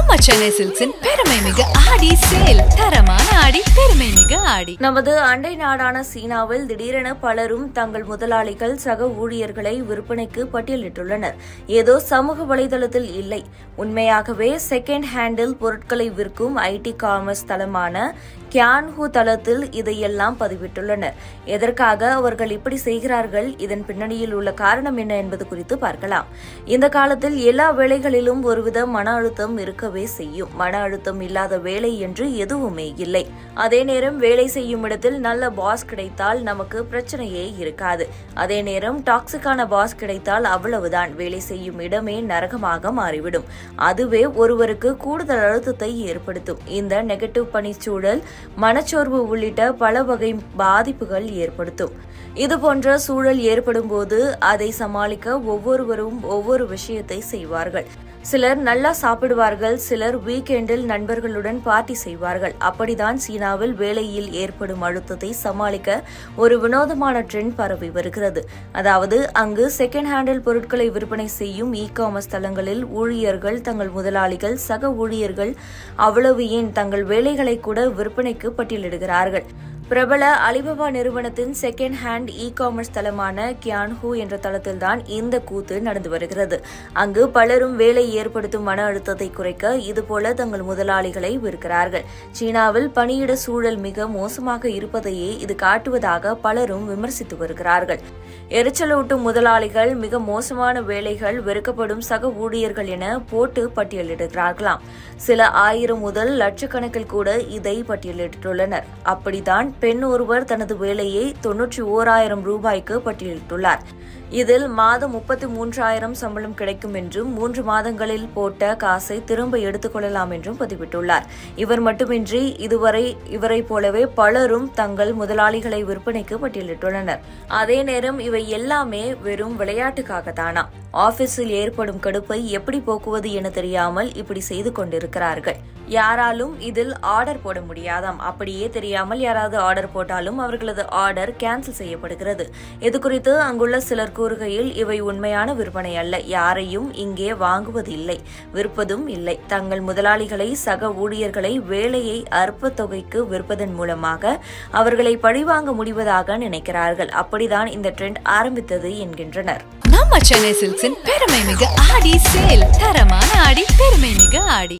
நம்ம சென்னை சில்க்ஸின் பெருமை மிகு ஆடி சேல் தரமான ஆடி பெருமை மிகு ஆடி நமது அண்டை நாடான சீனாவில் திடீரென பலரும் தங்கள் முதலாளிகள் சக ஊழியர்களை விற்பனைக்கு பட்டியலிட்டுள்ளனர் ஏதோ சமூக வலைதளத்தில் இல்லை உண்மையாகவே செகண்ட் ஹேண்டில் பொருட்களை விற்கும் ஐடி காமர்ஸ் தளமான கியான்ஹூ தளத்தில் இதையெல்லாம் பதிவிட்டுள்ளனர் எதற்காக அவர்கள் இப்படி செய்கிறார்கள் இதன் பின்னணியில் உள்ள காரணம் என்ன என்பது குறித்து பார்க்கலாம் இந்த காலத்தில் எல்லா வேலைகளிலும் ஒருவித மன அழுத்தம் இருக்கவே செய்யும் மன அழுத்தம் இல்லாத வேலை என்று எதுவுமே இல்லை அதே நேரம் வேலை செய்யும் இடத்தில் நல்ல பாஸ் கிடைத்தால் நமக்கு பிரச்சனையே இருக்காது அதே நேரம் டாக்ஸிக்கான பாஸ் கிடைத்தால் அவ்வளவுதான் வேலை செய்யும் இடமே நரகமாக மாறிவிடும் அதுவே ஒருவருக்கு கூடுதல் அழுத்தத்தை ஏற்படுத்தும் இந்த நெகட்டிவ் பணிச்சூழல் மனச்சோர்வு உள்ளிட்ட பல வகை பாதிப்புகள் ஏற்படுத்தும் இதுபோன்ற சூழல் ஏற்படும் போது அதை சமாளிக்க ஒவ்வொருவரும் ஒவ்வொரு விஷயத்தை செய்வார்கள் சிலர் நல்லா சாப்பிடுவார்கள் சிலர் வீக்கெண்டில் நண்பர்களுடன் பார்ட்டி செய்வார்கள் அப்படிதான் சீனாவில் வேலையில் ஏற்படும் அழுத்தத்தை சமாளிக்க ஒரு வினோதமான ட்ரெண்ட் பரவி வருகிறது அதாவது அங்கு செகண்ட் ஹேண்டில் பொருட்களை விற்பனை செய்யும் இ காமர்ஸ் தளங்களில் ஊழியர்கள் தங்கள் முதலாளிகள் சக ஊழியர்கள் அவ்வளவு ஏன் தங்கள் வேலைகளை கூட விற்பனைக்கு பட்டியலிடுகிறார்கள் பிரபல அலிபாபா நிறுவனத்தின் செகண்ட் ஹேண்ட் இ காமர்ஸ் தளமான கியான்ஹூ என்ற தளத்தில்தான் இந்த கூத்து நடந்து வருகிறது அங்கு பலரும் வேலை ஏற்படுத்தும் மன அழுத்தத்தை குறைக்க இதுபோல தங்கள் முதலாளிகளை விற்கிறார்கள் சீனாவில் பணியிட சூழல் மிக மோசமாக இருப்பதையே இது காட்டுவதாக பலரும் விமர்சித்து வருகிறார்கள் எரிச்சலூட்டும் முதலாளிகள் மிக மோசமான வேலைகள் வெறுக்கப்படும் சக ஊழியர்கள் என போட்டு பட்டியலிடுகிறார்களாம் சில ஆயிரம் முதல் லட்சக்கணக்கில் கூட இதை பட்டியலிட்டுள்ளனர் அப்படித்தான் பெண் ஒருவர் தனது வேலையை தொன்னூற்றி ஓராயிரம் ரூபாய்க்கு பட்டியலிட்டுள்ளார் இதில் மாதம் முப்பத்தி மூன்றாயிரம் சம்பளம் கிடைக்கும் என்றும் மூன்று மாதங்களில் போட்ட காசை திரும்ப எடுத்துக்கொள்ளலாம் என்றும் பதிவிட்டுள்ளார் இவர் மட்டுமின்றி இதுவரை இவரை போலவே பலரும் தங்கள் முதலாளிகளை விற்பனைக்கு பட்டியலிட்டுள்ளனர் அதே நேரம் இவை எல்லாமே வெறும் விளையாட்டுக்காகத்தானா ஆபீஸில் ஏற்படும் கடுப்பை எப்படி போக்குவது என தெரியாமல் இப்படி செய்து கொண்டிருக்கிறார்கள் யாராலும் இதில் ஆர்டர் போட முடியாதாம் அப்படியே தெரியாமல் யாராவது ஆர்டர் போட்டாலும் அவர்களது ஆர்டர் கேன்சல் செய்யப்படுகிறது இது குறித்து அங்குள்ள சிலர் கூறுகையில் இவை உண்மையான விற்பனை அல்ல யாரையும் இங்கே வாங்குவதில்லை விற்பதும் இல்லை தங்கள் முதலாளிகளை சக ஊழியர்களை வேலையை அற்ப தொகைக்கு விற்பதன் மூலமாக அவர்களை பழிவாங்க முடிவதாக நினைக்கிறார்கள் அப்படிதான் இந்த ட்ரெண்ட் ஆரம்பித்தது என்கின்றனர் நம்ம சென்னை சில்க்ஸின் பெருமை மிகு ஆடி சேல் தரமான ஆடி பெருமை மிகு ஆடி